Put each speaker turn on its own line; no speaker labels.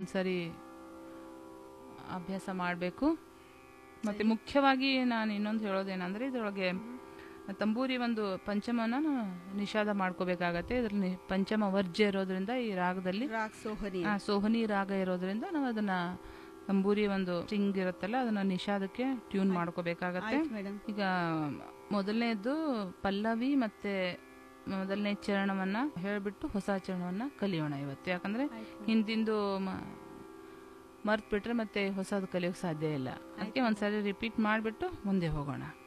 ಒಂದ್ಸರಿ ಅಭ್ಯಾಸ ಮಾಡಬೇಕು ಮತ್ತು ಮುಖ್ಯವಾಗಿ ನಾನು ಇನ್ನೊಂದು ಹೇಳೋದೇನೆಂದರೆ ಇದರೊಳಗೆ ತಂಬೂರಿ ಒಂದು ಪಂಚಮನ ನಾವು ನಿಷಾದ ಮಾಡ್ಕೋಬೇಕಾಗತ್ತೆ ಇದರಲ್ಲಿ ಪಂಚಮ ವರ್ಜ್ಯ ಇರೋದ್ರಿಂದ ಈ ರಾಗದಲ್ಲಿ
ರಾಗ್ ಸೋಹನಿ
ಆ ಸೋಹನಿ ರಾಗ ಇರೋದ್ರಿಂದ ನಾವು ಅದನ್ನ ತಂಬೂರಿ ಒಂದು ಸ್ಟ್ರಿಂಗ್ ಇರುತ್ತಲ್ಲ ಅದನ್ನ ನಿಷಾದಕ್ಕೆ ಟ್ಯೂನ್ ಮಾಡ್ಕೋಬೇಕಾಗತ್ತೆ
ಆಯ್ತು ಮೇಡಮ್
ಈಗ ಮೊದಲನೇದು ಪಲ್ಲವಿ ಮತ್ತೆ ಮೊದಲನೇ ಚರಣವನ್ನ ಹೇಳ್ಬಿಟ್ಟು ಹೊಸ ಚರಣವನ್ನ ಕಲಿಯೋಣ ಇವತ್ತು ಯಾಕಂದ್ರೆ ಹಿಂದಿಂದು ಮರ್ತ್ ಬಿಟ್ರೆ ಮತ್ತೆ ಹೊಸದು ಕಲಿಯೋಕೆ ಸಾಧ್ಯ ಇಲ್ಲ ಅದಕ್ಕೆ ಒಂದ್ಸರಿ ರಿಪೀಟ್ ಮಾಡಿಬಿಟ್ಟು ಮುಂದೆ ಹೋಗೋಣ